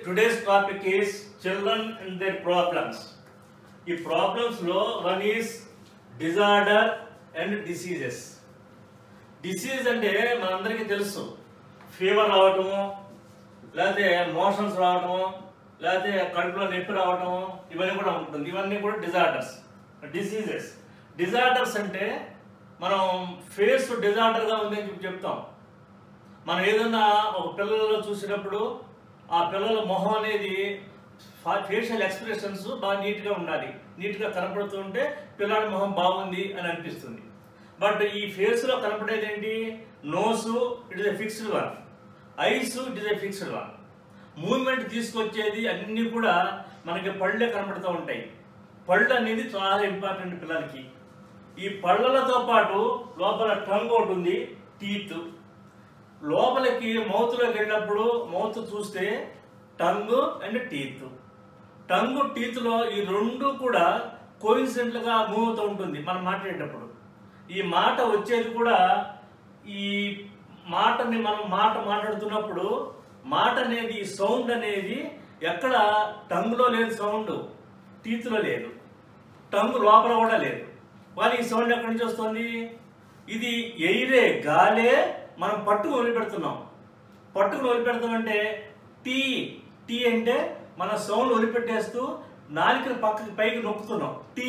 today's topic is children and their problems. ఈ problems లో one is disorder and diseases disease అంటే మనందరికీ తెలుసు ఫీవర్ రావటము లేకపోతే మోషన్స్ రావటము లేకపోతే కడుపులో నొప్పి రావటము ఇవన్నీ కూడా ఉంటుంది ఇవన్నీ కూడా డిజార్డర్స్ డిసీజెస్ డిజార్డర్స్ అంటే మనం ఫేస్ డిజార్డర్గా ఉంది అని చెప్పి చెప్తాం మనం ఏదైనా ఒక పిల్లలలో చూసినప్పుడు ఆ పిల్లల మొహం అనేది ఫేషియల్ ఎక్స్ప్రెషన్స్ బాగా నీట్గా ఉండాలి నీట్గా కనపడుతూ ఉంటే పిల్లాడి మొహం బాగుంది అని అనిపిస్తుంది బట్ ఈ ఫేస్లో కనపడేది ఏంటి nose it is a fixed one eyes it is a fixed one movement తీసుకొచ్చేది అన్నీ కూడా మనకి పళ్ళే కనపడుతూ ఉంటాయి పళ్ళు అనేది చాలా ఇంపార్టెంట్ పిల్లలకి ఈ పళ్ళలతో పాటు లోపల టంగ్ ఒకటి ఉంది టీత్ లోపలికి మౌత్లోకి వెళ్ళినప్పుడు మౌత్ చూస్తే టంగ్ అండ్ టీత్ టంగ్ టీత్లో ఈ రెండు కూడా కోయిన్సిడెంట్లుగా మూవ్ అవుతూ ఉంటుంది మనం మాట్లాడేటప్పుడు ఈ మాట వచ్చేది కూడా ఈ మాటని మనం మాట మాట్లాడుతున్నప్పుడు మాట అనేది సౌండ్ అనేది ఎక్కడ టంగ్లో లేదు సౌండ్ టీత్లో లేదు టంగ్ లోపల కూడా లేదు కానీ ఈ సౌండ్ ఎక్కడి నుంచి వస్తుంది ఇది ఎయిరే గాలే మనం పట్టుకు వదిలిపెడుతున్నాం పట్టుకుని వదిలిపెడతామంటే టీ టీ అంటే మన సౌండ్ వదిలిపెట్టేస్తూ నాలుకని పక్కకి పైకి నొక్కుతున్నాం టీ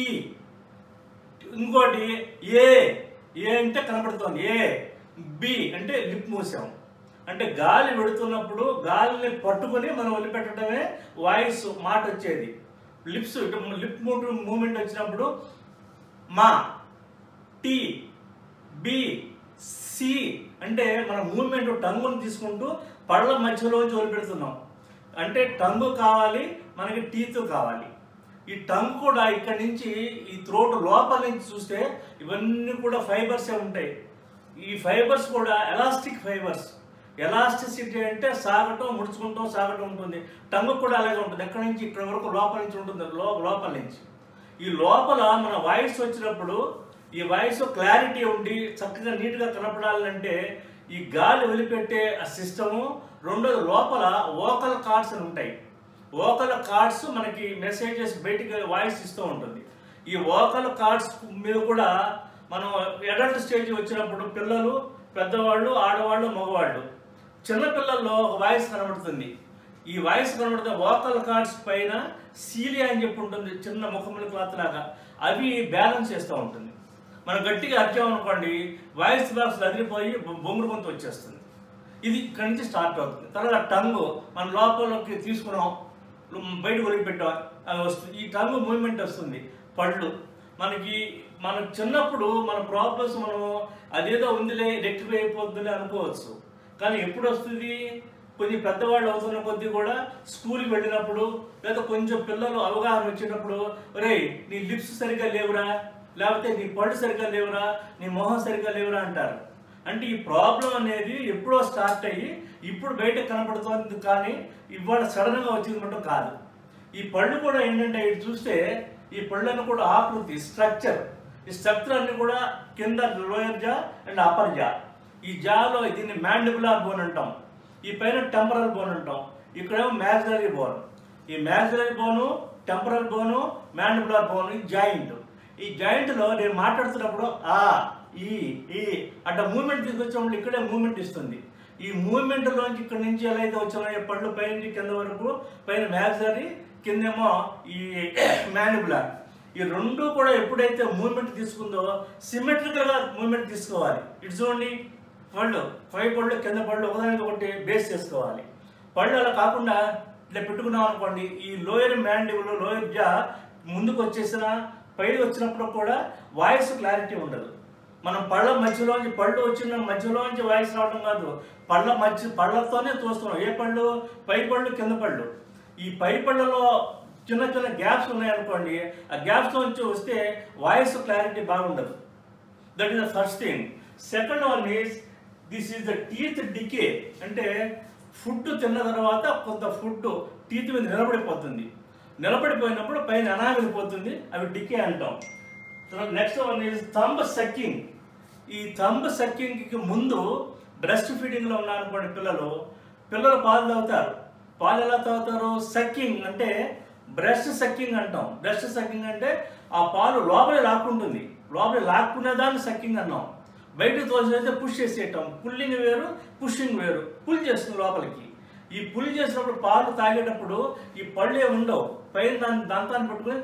ఇంకోటి ఏ ఏ అంటే కనపడుతోంది ఏ బి అంటే లిప్ మూసాం అంటే గాలి పెడుతున్నప్పుడు గాలిని పట్టుకొని మనం వదిలిపెట్టడమే వాయిస్ మాట వచ్చేది లిప్స్ లిప్ మూమెంట్ వచ్చినప్పుడు మా టీ బి సి అంటే మన మూమెంట్ టంగుని తీసుకుంటూ పళ్ళ మధ్యలోంచి వదిలిపెడుతున్నాం అంటే టంగు కావాలి మనకి టీత్ కావాలి ఈ టంగ్ కూడా ఇక్కడ నుంచి ఈ థ్రోట్ లోపల నుంచి చూస్తే ఇవన్నీ కూడా ఫైబర్సే ఉంటాయి ఈ ఫైబర్స్ కూడా ఎలాస్టిక్ ఫైబర్స్ ఎలాస్టిసిటీ అంటే సాగటం ముడుచుకుంటాం సాగటం ఉంటుంది టంగ్ కూడా అలాగే ఉంటుంది ఎక్కడి నుంచి ఇక్కడ వరకు లోపల నుంచి ఉంటుంది లో లోపల నుంచి ఈ లోపల మన వాయిస్ వచ్చినప్పుడు ఈ వాయిస్ క్లారిటీ ఉండి చక్కగా నీట్గా కనపడాలంటే ఈ గాలి వదిలిపెట్టే ఆ సిస్టము రెండోది లోపల ఓకల్ కార్డ్స్ అని ఉంటాయి ఓకల్ కార్డ్స్ మనకి మెసేజెస్ బయటికి వాయిస్ ఇస్తూ ఉంటుంది ఈ ఓకల్ కార్డ్స్ మీద కూడా మనం అడల్ట్ స్టేజ్ వచ్చినప్పుడు పిల్లలు పెద్దవాళ్ళు ఆడవాళ్ళు మగవాళ్ళు చిన్న పిల్లల్లో ఒక వాయిస్ కనబడుతుంది ఈ వాయిస్ కనబడితే వోకల్ కార్డ్స్ పైన సీలియా అని చెప్పి ఉంటుంది చిన్న ముఖముల క్లాత్ లాగా అవి బ్యాలెన్స్ చేస్తూ ఉంటుంది మనం గట్టిగా అరిచామనుకోండి వాయిస్ బాక్స్ అదిరిపోయి బొంగురు గొంతు వచ్చేస్తుంది ఇది ఇక్కడి నుంచి స్టార్ట్ అవుతుంది తర్వాత టంగ్ మన లోపలికి తీసుకున్నాం బయటకు వదిలిపెట్టాం అది వస్తుంది ఈ టంగ్ మూవ్మెంట్ వస్తుంది పళ్ళు మనకి మన చిన్నప్పుడు మన ప్రాబ్లమ్స్ మనం అదేదో ఉందిలే రెక్టిఫై అయిపోతుందిలే అనుకోవచ్చు కానీ ఎప్పుడు వస్తుంది కొంచెం పెద్దవాళ్ళు అవుతున్న కొద్దీ కూడా స్కూల్కి వెళ్ళినప్పుడు లేదా కొంచెం పిల్లలు అవగాహన వచ్చినప్పుడు రే నీ లిప్స్ సరిగ్గా లేవురా లేకపోతే నీ పళ్ళు సరిగ్గా లేవురా నీ మొహం సరిగ్గా లేవురా అంటారు అంటే ఈ ప్రాబ్లం అనేది ఎప్పుడో స్టార్ట్ అయ్యి ఇప్పుడు బయట కనపడుతుంది కానీ ఇవాళ సడన్గా వచ్చింది మటం కాదు ఈ పళ్ళు కూడా ఏంటంటే ఇటు చూస్తే ఈ పళ్ళను కూడా ఆకృతి స్ట్రక్చర్ ఈ స్ట్రక్చర్ అన్ని కూడా కింద లోయర్ జా అండ్ అప్పర్ జా ఈ జాలో దీన్ని మ్యాండిబులార్ బోన్ అంటాం ఈ పైన టెంపరల్ బోన్ అంటాం ఇక్కడేమో మ్యాగ్జరీ బోన్ ఈ మ్యాగ్జరీ బోను టెంపరల్ బోను మ్యాండిబులార్ బోన్ ఈ జాయింట్ ఈ జాయింట్లో నేను మాట్లాడుతున్నప్పుడు ఆ ఈ ఈ అట్లా మూమెంట్ తీసుకొచ్చినప్పుడు ఇక్కడే మూమెంట్ ఇస్తుంది ఈ మూమెంట్లోంచి ఇక్కడ నుంచి ఎలా అయితే వచ్చినాయో పళ్ళు పై నుంచి కింద వరకు పైన మ్యాగ్జరీ కిందేమో ఈ మ్యానిబులార్ ఈ రెండు కూడా ఎప్పుడైతే మూమెంట్ తీసుకుందో సిమెట్రికల్గా మూమెంట్ తీసుకోవాలి ఇటు చూడండి పళ్ళు పై పళ్ళు కింద పళ్ళు ఒకదానికి ఒకటి బేస్ చేసుకోవాలి పళ్ళు అలా కాకుండా ఇట్లా పెట్టుకున్నాం అనుకోండి ఈ లోయర్ మ్యాండిబుల్ లోయర్ జా ముందుకు వచ్చేసిన పైకి వచ్చినప్పుడు కూడా వాయిస్ క్లారిటీ ఉండదు మనం పళ్ళ మధ్యలోంచి పళ్ళు వచ్చిన మధ్యలోంచి వాయిస్ రావడం కాదు పళ్ళ మధ్య పళ్ళతోనే చూస్తున్నాం ఏ పళ్ళు పై పళ్ళు కింద పళ్ళు ఈ పై పళ్ళలో చిన్న చిన్న గ్యాప్స్ ఉన్నాయనుకోండి ఆ గ్యాప్స్ నుంచి వస్తే వాయిస్ క్లారిటీ బాగుండదు that is the first thing second one is this is the teeth decay అంటే ఫుడ్ తిన్న తర్వాత కొంత ఫుడ్ టీత్ మీద నిలబడిపోతుంది నిలబడిపోయినప్పుడు పైన అనాగిలిపోతుంది అవి డికే అంటాం next one is thumb sucking ఈ థంబ్ సక్కింగ్కి ముందు బ్రెస్ట్ ఫీడింగ్లో ఉన్నారనుకోండి పిల్లలు పిల్లలు పాలు తాగుతారు పాలు ఎలా తాగుతారు సక్కింగ్ అంటే బ్రష్ సక్కింగ్ అంటాం బ్రష్ సక్కింగ్ అంటే ఆ పాలు లోపలే లాక్కుంటుంది లోపలే లాక్కునే దాన్ని సక్కింగ్ అన్నాం బయటకు తోసేస్తే పుష్ చేసేయటం పుల్లింగ్ వేరు పుషింగ్ వేరు పుల్ చేస్తుంది లోపలికి ఈ పుల్ చేసినప్పుడు పాలు తాగేటప్పుడు ఈ పళ్ళే ఉండవు పైన దాని దంతాన్ని పట్టుకుని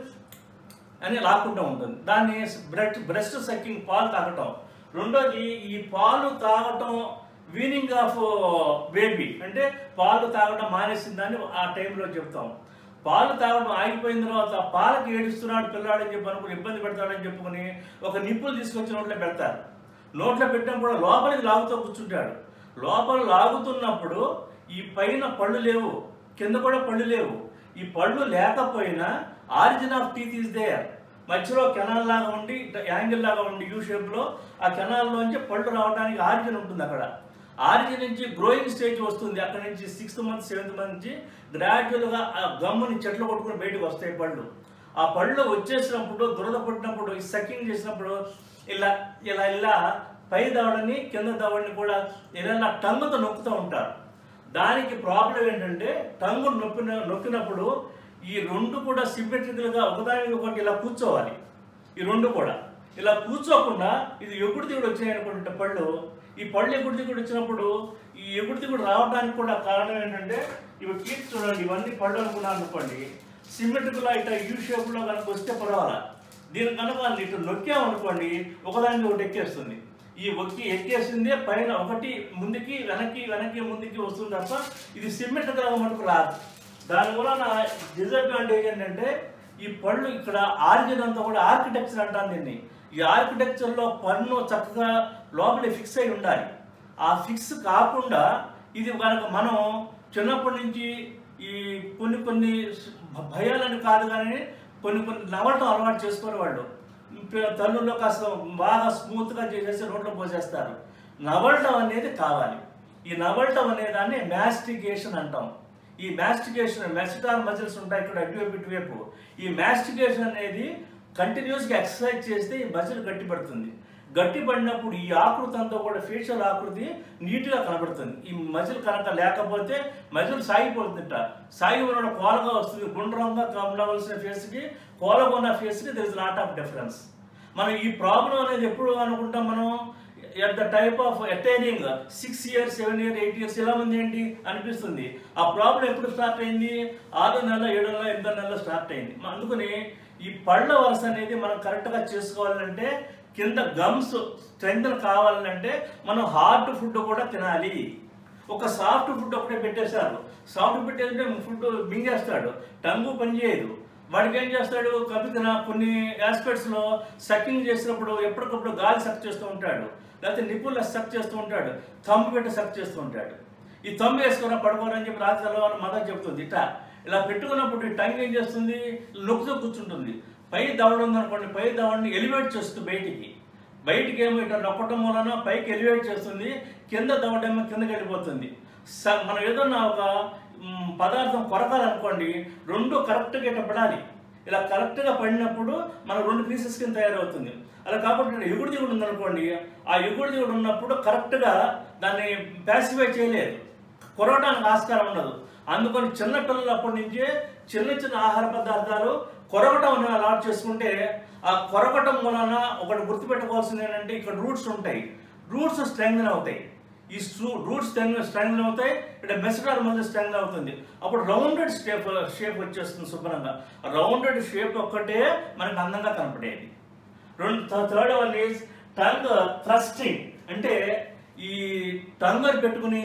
అని లాక్కుంటూ ఉంటుంది దాన్ని బ్రెస్ట్ బ్రెస్ట్ సక్కింగ్ పాలు తాగటం రెండోది ఈ పాలు తాగటం వీనింగ్ ఆఫ్ బేబీ అంటే పాలు తాగడం మానేసిందని ఆ టైంలో చెప్తాం పాలు తాగడం ఆగిపోయిన తర్వాత పాలకి ఏడుస్తున్నాడు పిల్లాడని చెప్పి అనుకుని ఇబ్బంది పెడతాడని చెప్పుకొని ఒక నిప్పులు తీసుకొచ్చి నోట్లో పెడతారు నోట్లో పెట్టినప్పుడు లోపలికి లాగుతూ కూర్చుంటాడు లోపల లాగుతున్నప్పుడు ఈ పైన పళ్ళు లేవు కింద కూడా పళ్ళు లేవు ఈ పళ్ళు లేకపోయినా origin of teeth is there మధ్యలో కెనాల్ లాగా ఉండి యాంగిల్ లాగా ఉండి యూ షేప్లో ఆ కెనాల్లోంచి పళ్ళు రావడానికి ఆరిజిన్ ఉంటుంది అక్కడ ఆరిజిన్ నుంచి గ్రోయింగ్ స్టేజ్ వస్తుంది అక్కడ నుంచి సిక్స్త్ మంత్ సెవెంత్ మంత్ నుంచి గ్రాడ్యువల్గా ఆ గమ్ముని చెట్లు కొట్టుకుని బయటకు వస్తాయి పళ్ళు ఆ పళ్ళు వచ్చేసినప్పుడు దురద పుట్టినప్పుడు ఈ సకింగ్ చేసినప్పుడు ఇలా ఇలా ఇలా పై దవడని కింద దవడని కూడా ఇలా టంగుతో నొక్కుతూ ఉంటారు దానికి ప్రాబ్లం ఏంటంటే టంగు నొక్కిన నొక్కినప్పుడు ఈ రెండు కూడా సిమెట్రికల్గా ఒకదానికి ఒకటి ఇలా కూర్చోవాలి ఈ రెండు కూడా ఇలా కూర్చోకుండా ఇది ఎగుడు దిగుడు వచ్చినాయి అనుకుంటే పళ్ళు ఈ పళ్ళు ఎగుడు దిగుడు వచ్చినప్పుడు ఈ ఎగుడు దిగుడు రావడానికి కూడా కారణం ఏంటంటే ఇవి టీత్ చూడండి ఇవన్నీ పళ్ళు అనుకున్నాను అనుకోండి సిమెట్రికల్ ఇట్లా యూ షేప్లో కనుక వస్తే పర్వాలా దీని కనుక ఇటు నొక్కామనుకోండి ఒకదానికి ఒకటి ఎక్కేస్తుంది ఈ ఒక్కి ఎక్కేసిందే పైన ఒకటి ముందుకి వెనక్కి వెనక్కి ముందుకి వస్తుంది తప్ప ఇది సిమెట్రికల్గా మనకు రాదు దాని వలన డిసడ్వాంటేజ్ ఏంటంటే ఈ పళ్ళు ఇక్కడ ఆరిజిన్ అంతా కూడా ఆర్కిటెక్చర్ అంటాను దీన్ని ఈ ఆర్కిటెక్చర్లో పన్ను చక్కగా లోపల ఫిక్స్ అయి ఉండాలి ఆ ఫిక్స్ కాకుండా ఇది కనుక మనం చిన్నప్పటి నుంచి ఈ కొన్ని కొన్ని భయాలని కాదు కానీ కొన్ని కొన్ని నవలటం అలవాటు చేసుకునే వాళ్ళు తల్లుల్లో కాస్త బాగా స్మూత్గా చేసేసి రోడ్లో పోసేస్తారు నవలటం అనేది కావాలి ఈ నవలటం అనే దాన్ని మ్యాస్టిగేషన్ అంటాం ఈ మ్యాస్టిగేషన్ మెస్టార్ మజిల్స్ ఉంటాయి ఇక్కడ అటువైపు ఇటువైపు ఈ మ్యాస్టిగేషన్ అనేది కంటిన్యూస్గా ఎక్సర్సైజ్ చేస్తే ఈ మజిల్ గట్టిపడుతుంది గట్టిపడినప్పుడు ఈ ఆకృతి అంతా కూడా ఫేషియల్ ఆకృతి నీట్గా కనబడుతుంది ఈ మజిల్ కనుక లేకపోతే మజిల్ సాగిపోతుందట సాగిపోయిన కోలగా వస్తుంది గుండ్రంగా ఉండవలసిన ఫేస్కి కోలగా ఉన్న ఫేస్కి there is lot of difference మనం ఈ ప్రాబ్లం అనేది ఎప్పుడు అనుకుంటాం మనం at the type of attaining six years seven year eight years ఎలా ఉంది ఏంటి అనిపిస్తుంది ఆ ప్రాబ్లం ఎప్పుడు స్టార్ట్ అయింది ఆరు నెలల ఏడు నెలల ఎనిమిది నెలల స్టార్ట్ అయింది మ- అందుకని ఈ పళ్ళ వరుస అనేది మనం కరెక్ట్గా చేసుకోవాలంటే కింద గమ్స్ స్ట్రెంగ్త్ కావాలంటే మనం హార్డ్ ఫుడ్ కూడా తినాలి ఒక సాఫ్ట్ ఫుడ్ ఒకటే పెట్టేశారు సాఫ్ట్ పెట్టేస్తే ఫుడ్ మింగేస్తాడు టంగు పనిచేయదు వాడికి ఏం చేస్తాడు కవితన కొన్ని ఆస్పెక్ట్స్ లో సక్కింగ్ చేసినప్పుడు ఎప్పటికప్పుడు గాలి సక్ చేస్తూ ఉంటాడు లేకపోతే నిపుణులు సక్ చేస్తూ ఉంటాడు థంబ్ పెట్టి సక్ చేస్తూ ఉంటాడు ఈ థంబ్ వేసుకున్న పడుకోరని చెప్పి రాత్రి తెల్లవారు మదర్ చెప్తుంది ఇట్లా ఇలా పెట్టుకున్నప్పుడు ఈ టంగ్ ఏం చేస్తుంది నొక్కుతూ కూర్చుంటుంది పై దవడ ఉందనుకోండి పై దవడని ఎలివేట్ చేస్తుంది బయటికి బయటికి ఏమో ఇట్లా నొక్కటం వలన పైకి ఎలివేట్ చేస్తుంది కింద దవడేమో కిందకి వెళ్ళిపోతుంది స మనం ఏదన్నా ఒక మ్, పదార్థం కొరకాలనుకోండి రెండు కరెక్ట్గా ఇట్లా పడాలి ఇలా కరెక్ట్గా పడినప్పుడు మన రెండు పీసెస్ కింద తయారవుతుంది అలా కాబట్టి ఇక్కడ ఎగుడు దిగుడు ఉందనుకోండి ఆ ఎగుడు దిగుడు ఉన్నప్పుడు కరెక్ట్గా దాన్ని ప్యాసిఫై చేయలేదు కొరవడానికి ఆస్కారం ఉండదు అందుకని చిన్న పిల్లలు అప్పటి నుంచే చిన్న చిన్న ఆహార పదార్థాలు కొరగటం అనేది అలవాటు చేసుకుంటే ఆ కొరగటం వలన ఒకటి గుర్తుపెట్టుకోవాల్సింది ఏంటంటే ఇక్కడ రూట్స్ ఉంటాయి రూట్స్ స్ట్రెంగ్ అవుతాయి ఈ రూట్స్ స్ట్రెంగ్ స్ట్రెంగ్ అవుతాయి ఇక్కడ మెసడార్ మధ్య స్ట్రెంగ్ అవుతుంది అప్పుడు రౌండెడ్ షేప్ షేప్ వచ్చేస్తుంది శుభ్రంగా రౌండెడ్ షేప్ ఒక్కటే మనకు అందంగా కనపడేది రెండు third one is tongue thrusting అంటే ఈ టంగర్ పెట్టుకుని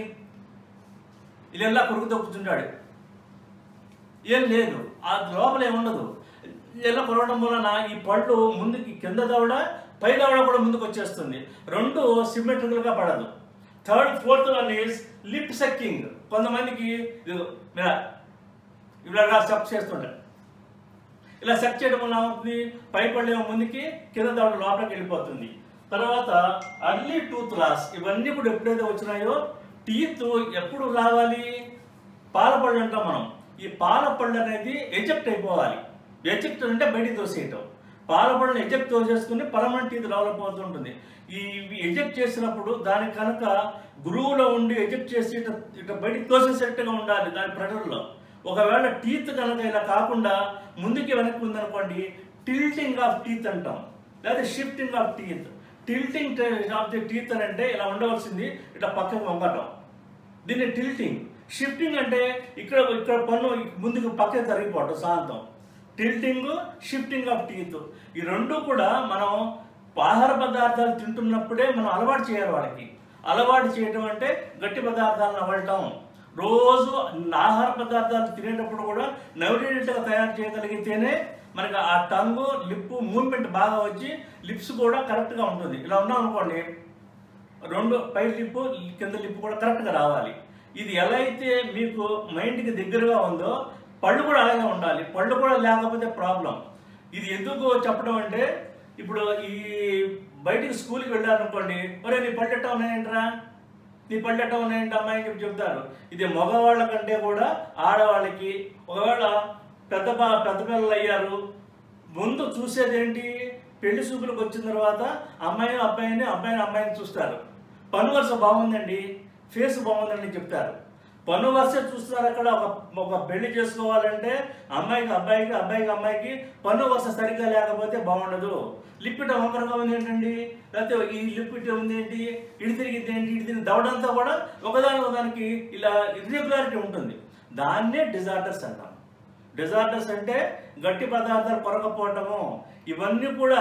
ఇలా కొడుకు తొక్కుతుంటాడు ఏం లేదు ఆ లోపల ఏముండదు ఇలా కొరవడం వలన ఈ పళ్ళు ముందుకి కింద దవడ పై దవడ కూడా ముందుకు వచ్చేస్తుంది రెండు సిమెట్రికల్ గా పడదు third fourth one is lip sucking కొంతమందికి ఇదిగో ఇలా ఇలా సెక్ చేస్తుంటారు ఇలా సెక్ చేయడం వల్ల ఏమవుతుంది పై పళ్ళు ఏమో ముందుకి కింద దవడ లోపలికి వెళ్ళిపోతుంది తర్వాత అర్లీ టూత్ లాస్ ఇవన్నీ కూడా ఎప్పుడైతే వచ్చినాయో టీత్ ఎప్పుడు రావాలి పాల పళ్ళు అంటాం మనం ఈ పాల పళ్ళు అనేది ఎజెక్ట్ అయిపోవాలి ఎజెక్ట్ అంటే బయటికి తోసేయటం పాలపడని ఎజెక్ట్ తోసేసుకుని పర్మనెంట్ టీత్ డెవలప్ అవుతుంటుంది ఈ ఎజెక్ట్ చేసినప్పుడు దాని కనుక గురువులో ఉండి ఎజెక్ట్ చేసి ఇట ఇట బయటికి తోసేసేట్టుగా ఉండాలి దాని ప్రెషర్లో ఒకవేళ టీత్ కనుక ఇలా కాకుండా ముందుకి వెనక్కి ఉందనుకోండి టిల్టింగ్ ఆఫ్ టీత్ అంటాం లేదా shifting of teeth tilting of the teeth అని అంటే ఇలా ఉండవలసింది ఇట్లా పక్కకు వంగటం దీన్ని టిల్టింగ్ షిఫ్టింగ్ అంటే ఇక్కడ ఇక్కడ పన్ను ముందుకు పక్కకి జరిగిపోవటం శాంతం టిల్టింగ్ షిఫ్టింగ్ ఆఫ్ టీత్ ఈ రెండు కూడా మనం ఆహార పదార్థాలు తింటున్నప్పుడే మనం అలవాటు చేయాలి వాళ్ళకి అలవాటు చేయటం అంటే గట్టి పదార్థాలను అవ్వటం రోజు ఆహార పదార్థాలు తినేటప్పుడు కూడా నవిడేటట్టుగా తయారు చేయగలిగితేనే మనకి ఆ టంగు లిప్ మూవ్మెంట్ బాగా వచ్చి లిప్స్ కూడా కరెక్ట్గా ఉంటుంది ఇలా ఉన్నాం అనుకోండి రెండు పై లిప్పు కింద లిప్పు కూడా కరెక్ట్గా రావాలి ఇది ఎలా అయితే మీకు మైండ్కి దగ్గరగా ఉందో పళ్ళు కూడా అలాగే ఉండాలి పళ్ళు కూడా లేకపోతే ప్రాబ్లం ఇది ఎందుకు చెప్పడం అంటే ఇప్పుడు ఈ బయటికి స్కూల్కి వెళ్ళారనుకోండి ఒరే నీ పళ్ళు ఎట్టా ఉన్నాయంటరా నీ పళ్ళు ఎట్టా ఉన్నాయంట అమ్మాయి అని చెప్పి చెప్తారు ఇది మగవాళ్ళ కంటే కూడా ఆడవాళ్ళకి ఒకవేళ పెద్ద పా- పెద్ద పిల్లలు అయ్యారు ముందు చూసేది ఏంటి పెళ్లి చూపులకు వచ్చిన తర్వాత అమ్మాయిని అబ్బాయిని అబ్బాయిని అమ్మాయిని చూస్తారు పన్ను వరుస బాగుందండి ఫేస్ బాగుందని చెప్తారు పన్ను వరుస చూస్తారు అక్కడ ఒక ఒక పెళ్లి చేసుకోవాలంటే అమ్మాయికి అబ్బాయికి అబ్బాయికి అమ్మాయికి పన్ను వరుస సరిగ్గా లేకపోతే బాగుండదు లిప్ ఇట వంకరగా ఉంది ఏంటండి లేకపోతే ఈ లిప్ ఇట ఉంది ఏంటి ఇడి తిరిగింది ఏంటి ఇడి తిరిగి దవడంతా కూడా ఒకదాని ఒకదానికి ఇలా ఇర్రెగ్యులారిటీ ఉంటుంది దాన్నే డిజార్డర్స్ అంటాం డిజార్డర్స్ అంటే గట్టి పదార్థాలు కొరకపోవటము ఇవన్నీ కూడా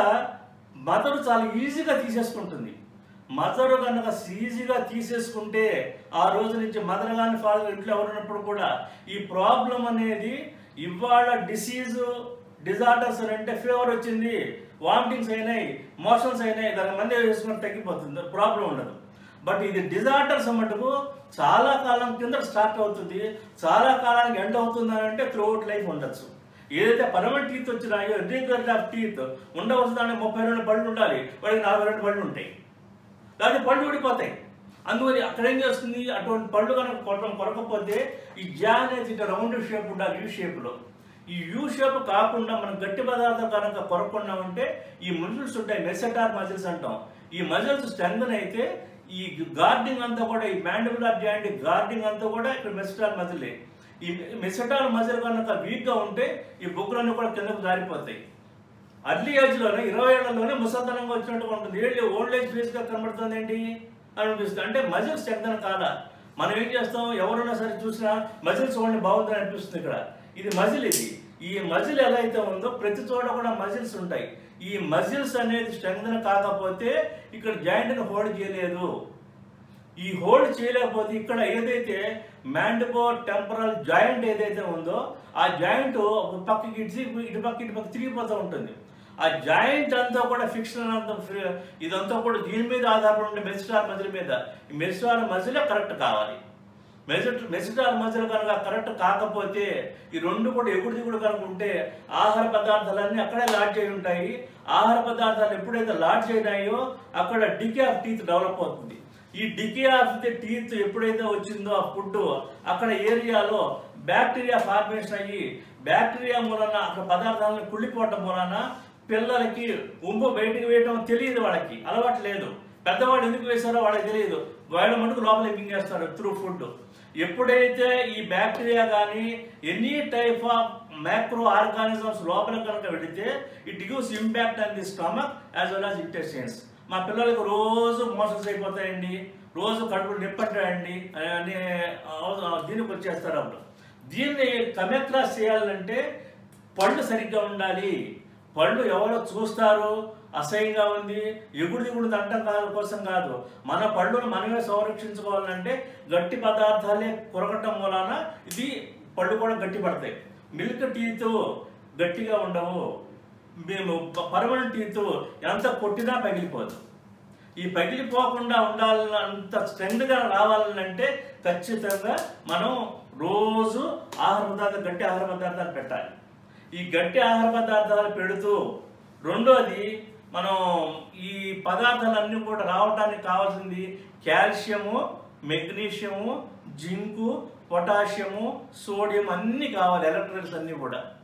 మదరు చాలా ఈజీగా తీసేసుకుంటుంది మదర్ కనుక ఈజీగా తీసేసుకుంటే ఆ రోజు నుంచి మదర్ కానీ ఫాదర్ ఇంట్లో ఎవరున్నప్పుడు కూడా ఈ ప్రాబ్లం అనేది ఇవాళ డిసీజ్ డిజార్డర్స్ అంటే ఫీవర్ వచ్చింది వామిటింగ్స్ అయినాయి మోషన్స్ అయినాయి దాని మంది వేసుకుని తగ్గిపోతుంది ప్రాబ్లం ఉండదు బట్ ఇది డిజార్డర్స్ మటుకు చాలా కాలం కింద స్టార్ట్ అవుతుంది చాలా కాలానికి ఎండ్ అవుతుంది అని అంటే త్రూఅవుట్ లైఫ్ ఉండొచ్చు ఏదైతే పర్మనెంట్ టీత్ వచ్చినాయో రెగ్యులర్ ఆఫ్ టీత్ ఉండవలసిన దానికి ముప్పై రెండు పళ్ళు ఉండాలి వాడికి నలభై రెండు పళ్ళు ఉంటాయి దాని పళ్ళు ఊడిపోతాయి అందువల్ల అక్కడ ఏం చేస్తుంది అటువంటి పళ్ళు కనుక కొట్టడం కొరకపోతే ఈ జా అనేది ఇట్లా రౌండ్ షేప్ ఉండాలి యూ షేప్లో ఈ యూ షేప్ కాకుండా మనం గట్టి పదార్థం కనుక కొరకుండా ఉంటే ఈ మజిల్స్ ఉంటాయి మెసెటార్ మజిల్స్ అంటాం ఈ మజిల్స్ స్ట్రెంగ్ అయితే ఈ గార్డింగ్ అంతా కూడా ఈ మ్యాండిబులర్ జాయింట్ గార్డింగ్ అంతా కూడా ఇక్కడ మెసెటార్ మజిలే ఈ మెసెటార్ మజిల్ కనుక వీక్గా ఉంటే ఈ బొగ్గులన్నీ కూడా కిందకు జారిపోతాయి అర్లీ ఏజ్లోనే ఇరవై ఏళ్లలోనే ముసల్తనంగా వచ్చినట్టుగా ఉంటుంది ఏళ్ళు ఓల్డ్ ఏజ్ ఫేస్గా కనబడుతుంది ఏంటి అని అనిపిస్తుంది అంటే మజిల్స్ స్ట్రెంగ్తన్ కాదా మనం ఏం చేస్తాం ఎవరైనా సరే చూసినా మజిల్స్ చూడండి బాగుందని అనిపిస్తుంది ఇక్కడ ఇది మజిల్ ఇది ఈ మజిల్ ఎలా అయితే ఉందో ప్రతి చోట కూడా మజిల్స్ ఉంటాయి ఈ మజిల్స్ అనేది స్ట్రెంగ్తన్ కాకపోతే ఇక్కడ జాయింట్ని హోల్డ్ చేయలేదు ఈ హోల్డ్ చేయలేకపోతే ఇక్కడ ఏదైతే మ్యాండిబో టెంపరల్ జాయింట్ ఏదైతే ఉందో ఆ జాయింట్ ఒక పక్కకి ఇటు ఇటు పక్క ఇటు పక్క తిరిగిపోతూ ఉంటుంది ఆ జాయింట్ అంతా కూడా ఫిక్షన్ అంతా ఫ్రీ- ఇదంతా కూడా దీని మీద ఆధారపడి ఉండే మెసిటార్ మజిల్ మీద ఈ మెసిటార్ మజిలే కరెక్ట్ కావాలి మెసిట్ మెసిటార్ మజిల్ కనుక కరెక్ట్ కాకపోతే ఈ రెండు కూడా ఎగుడు దిగుడు కనుక ఉంటే ఆహార పదార్థాలన్నీ అక్కడే లాడ్ చేయి ఉంటాయి ఆహార పదార్థాలు ఎప్పుడైతే లాడ్ చేయనాయో అక్కడ డికే ఆఫ్ టీత్ డెవలప్ అవుతుంది ఈ డికే ఆఫ్ ది టీత్ ఎప్పుడైతే వచ్చిందో ఆ ఫుడ్ అక్కడ ఏరియాలో బ్యాక్టీరియా ఫార్మేషన్ అయ్యి బ్యాక్టీరియా మూలన అక్కడ పదార్థాలను కుళ్ళిపోవటం మూలన పిల్లలకి ఉమ్ము బయటికి వేయటం తెలియదు వాళ్ళకి అలవాటు లేదు పెద్దవాళ్ళు ఎందుకు వేశారో వాళ్ళకి తెలియదు వాళ్ళ మటుకు లోపల మింగేస్తారు త్రూ ఫుడ్ ఎప్పుడైతే ఈ బ్యాక్టీరియా కానీ any type of micro organisms లోపల కనుక వెళితే it gives impact on the stomach as well as intestines మా పిల్లలకు రోజు మోషన్స్ అయిపోతాయండి రోజు కడుపులు నిప్పంటాయండి అని ఆ, దీనికి వచ్చేస్తారు అప్పుడు దీన్ని కమెక్రాస్ చేయాలంటే పళ్ళు సరిగ్గా ఉండాలి పళ్ళు ఎవరో చూస్తారు అసహ్యంగా ఉంది ఎగుడు దిగుడు దండం కాదు కోసం కాదు మన పళ్ళును మనమే సంరక్షించుకోవాలంటే గట్టి పదార్థాలే కొరకటం వలన ఇది పళ్ళు కూడా గట్టి పడతాయి మిల్క్ టీత్ గట్టిగా ఉండవు మేము పర్మనెంట్ టీత్ ఎంత కొట్టినా పగిలిపోదు ఈ పగిలిపోకుండా ఉండాలంత స్ట్రెంగ్గా రావాలంటే ఖచ్చితంగా మనం రోజు ఆహార పదార్థాలు గట్టి ఆహార పదార్థాలు పెట్టాలి ఈ గట్టి ఆహార పదార్థాలు పెడుతూ రెండోది మనం ఈ పదార్థాలన్నీ కూడా రావడానికి కావాల్సింది calcium magnesium zinc potassium sodium అన్నీ కావాలి ఎలక్ట్రికల్స్ అన్నీ కూడా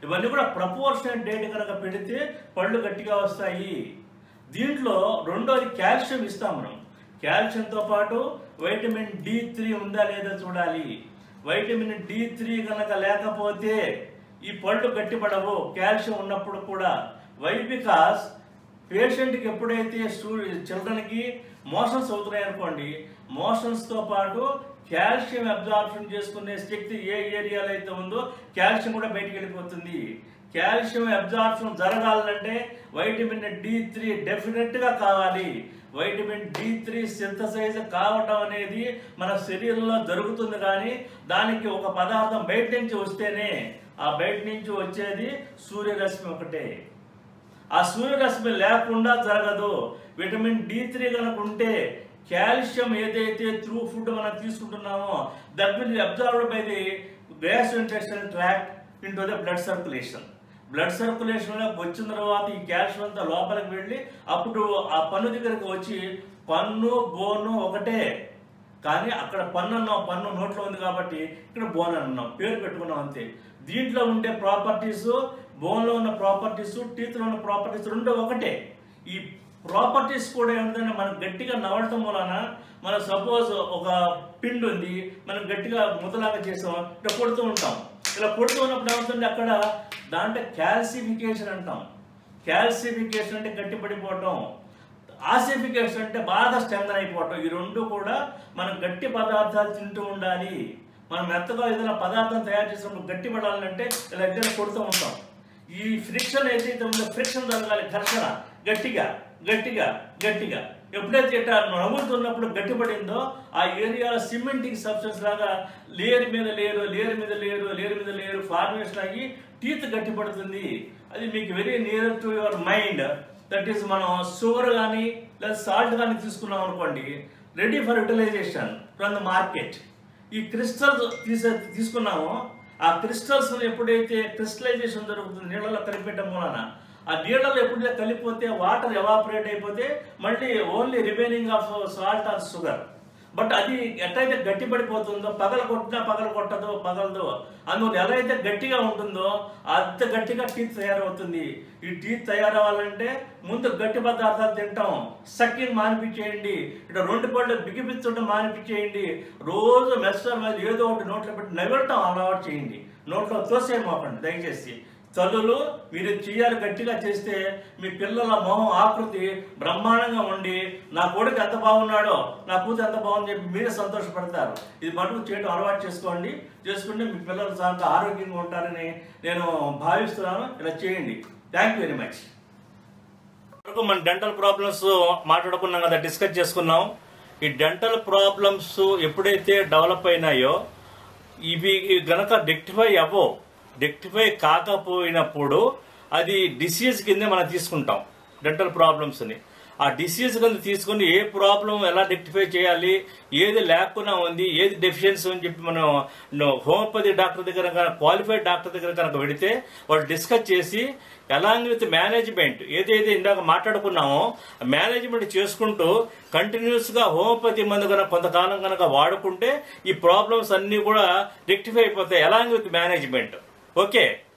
ఇవన్నీ కూడా ప్రపోర్షనల్ డేట్ కనుక పెడితే పళ్ళు గట్టిగా వస్తాయి దీంట్లో రెండోది కాల్షియం ఇస్తాం మనం కాల్షియంతో పాటు వైటమిన్ డి త్రీ ఉందా లేదా చూడాలి వైటమిన్ డి త్రీ కనుక లేకపోతే ఈ పళ్ళు గట్టిపడవు కాల్షియం ఉన్నప్పుడు కూడా వై బికాస్ పేషెంట్కి ఎప్పుడైతే స్టూ చిల్డ్రన్కి మోషన్స్ అవుతున్నాయి అనుకోండి మోషన్స్తో పాటు కాల్షియం అబ్జార్ప్షన్ చేసుకునే శక్తి ఏ ఏరియాలో అయితే ఉందో కాల్షియం కూడా బయటికి వెళ్ళిపోతుంది కాల్షియం అబ్జార్ప్షన్ జరగాలంటే వైటమిన్ డి త్రీ డెఫినెట్గా కావాలి వైటమిన్ డి త్రీ సింథసైజ్ కావటం అనేది మన శరీరంలో జరుగుతుంది కానీ దానికి ఒక పదార్థం బయట నుంచి వస్తేనే ఆ బయట నుంచి వచ్చేది సూర్యరశ్మి ఒకటే ఆ సూర్యరశ్మి లేకుండా జరగదు విటమిన్ డి త్రీ కనుక ఉంటే కాల్షియం ఏదైతే త్రూ ఫుడ్ మనం తీసుకుంటున్నామో that will observed by the gas intestinal tract in to the blood circulation blood సర్క్యులేషన్లో వచ్చిన తర్వాత ఈ కాల్షియం అంతా లోపలికి వెళ్ళి అప్పుడు ఆ పన్ను దగ్గరకు వచ్చి పన్ను బోను ఒకటే కానీ అక్కడ పన్ను అన్నాం పన్ను నోట్లో ఉంది కాబట్టి ఇక్కడ బోన్ అన్నాం పేరు పెట్టుకున్నాం అంతే దీంట్లో ఉండే ప్రాపర్టీస్ బోన్లో ఉన్న ప్రాపర్టీస్ టీత్లో ఉన్న ప్రాపర్టీస్ రెండు ఒకటే ఈ ప్రాపర్టీస్ కూడా ఏమిటంటే మనం గట్టిగా నవలటం వలన మన సపోజ్ ఒక పిండి ఉంది మనం గట్టిగా ముద్దలాగా చేసాం ఇట్లా కొడుతూ ఉంటాం ఇలా కొడుతూ ఉన్నప్పుడు ఏమవుతుంది అక్కడ దాంట్లో క్యాల్సిఫికేషన్ అంటాం క్యాల్సిఫికేషన్ అంటే గట్టిపడిపోవటం ఆసిఫికేషన్ అంటే బాగా స్ట్రెంగ్ అయిపోవటం ఈ రెండు కూడా మనం గట్టి పదార్థాలు తింటూ ఉండాలి మనం మెత్తగా ఏదైనా పదార్థం తయారు చేసినప్పుడు గట్టి పడాలంటే ఇలా ఇద్దరు కొడుతూ ఉంటాం ఈ ఫ్రిక్షన్ ఏదైతే ఉందో ఫ్రిక్షన్ జరగాలి ఘర్షణ గట్టిగా గట్టిగా గట్టిగా ఎప్పుడైతే ఇట్లా నవ్వుతున్నప్పుడు గట్టిపడిందో ఆ ఏరియాలో సిమెంటింగ్ సబ్స్టెన్స్ లాగా లేయర్ మీద లేరు లేయర్ మీద లేరు లేయర్ మీద లేరు ఫార్మేషన్ అయ్యి టీత్ గట్టిపడుతుంది అది మీకు very near to your mind that is మనం షుగర్ కానీ లేదా సాల్ట్ కానీ తీసుకున్నాం అనుకోండి ready for utilization from the market ఈ క్రిస్టల్స్ తీసే తీసుకున్నామో ఆ క్రిస్టల్స్ ఎప్పుడైతే క్రిస్టలైజేషన్ జరుగుతుంది నీళ్ళలో కలిపేయటం మూలన ఆ నీళ్ళలో ఎప్పుడైతే కలిపిపోతే వాటర్ ఎవాపరేట్ అయిపోతే మళ్ళీ only remaining of salt or sugar but అది ఎట్లయితే గట్టి పడిపోతుందో పగల కొట్టినా పగల కొట్టదు పగలదు అందువల్ల ఎలా అయితే గట్టిగా ఉంటుందో అంత గట్టిగా టీత్ తయారవుతుంది ఈ టీత్ తయారవ్వాలంటే ముందు గట్టి పదార్థాలు తింటాం సక్కిని మానిపించేయండి ఇట్లా రెండు పళ్ళు బిగిపించడం మానిపించేయండి రోజు మెస్టర్ మీద ఏదో ఒకటి నోట్లో పెట్టి నవ్వటం అలవాటు చేయండి నోట్లో తోసేయమోకండి దయచేసి తల్లులు మీరు చెయ్యాలి గట్టిగా చేస్తే మీ పిల్లల మొహం ఆకృతి బ్రహ్మాండంగా ఉండి నా కొడుకు ఎంత బాగున్నాడో నా కూతురు ఎంత బాగుంది చెప్పి మీరే సంతోషపడతారు ఇది మటుకు చేయడం అలవాటు చేసుకోండి చేసుకుంటే మీ పిల్లలు చాలా ఆరోగ్యంగా ఉంటారని నేను భావిస్తున్నాను ఇలా చేయండి థ్యాంక్ యూ వెరీ మచ్ వరకు మన డెంటల్ ప్రాబ్లమ్స్ మాట్లాడుకున్నాం కదా డిస్కస్ చేసుకున్నాం ఈ డెంటల్ ప్రాబ్లమ్స్ ఎప్పుడైతే డెవలప్ అయినాయో ఇవి గనక రెక్టిఫై అవ్వో రెక్టిఫై కాకపోయినప్పుడు అది డిసీజ్ కింద మనం తీసుకుంటాం డెంటల్ ప్రాబ్లమ్స్ని ఆ డిసీజ్ కింద తీసుకుని ఏ ప్రాబ్లం ఎలా రెక్టిఫై చేయాలి ఏది లేకుండా ఉంది ఏది డెఫిషియన్సీ అని చెప్పి మనం హోమియోపతి డాక్టర్ దగ్గర కనుక క్వాలిఫైడ్ డాక్టర్ దగ్గర కనుక పెడితే వాళ్ళు డిస్కస్ చేసి అలాంగ్ విత్ మేనేజ్మెంట్ ఏదైతే ఇందాక మాట్లాడుకున్నామో మేనేజ్మెంట్ చేసుకుంటూ కంటిన్యూస్ గా హోమియోపతి మందు కనుక కొంతకాలం కనుక వాడుకుంటే ఈ ప్రాబ్లమ్స్ అన్ని కూడా రెక్టిఫై అయిపోతాయి అలాంగ్ విత్ మేనేజ్మెంట్ ఓకే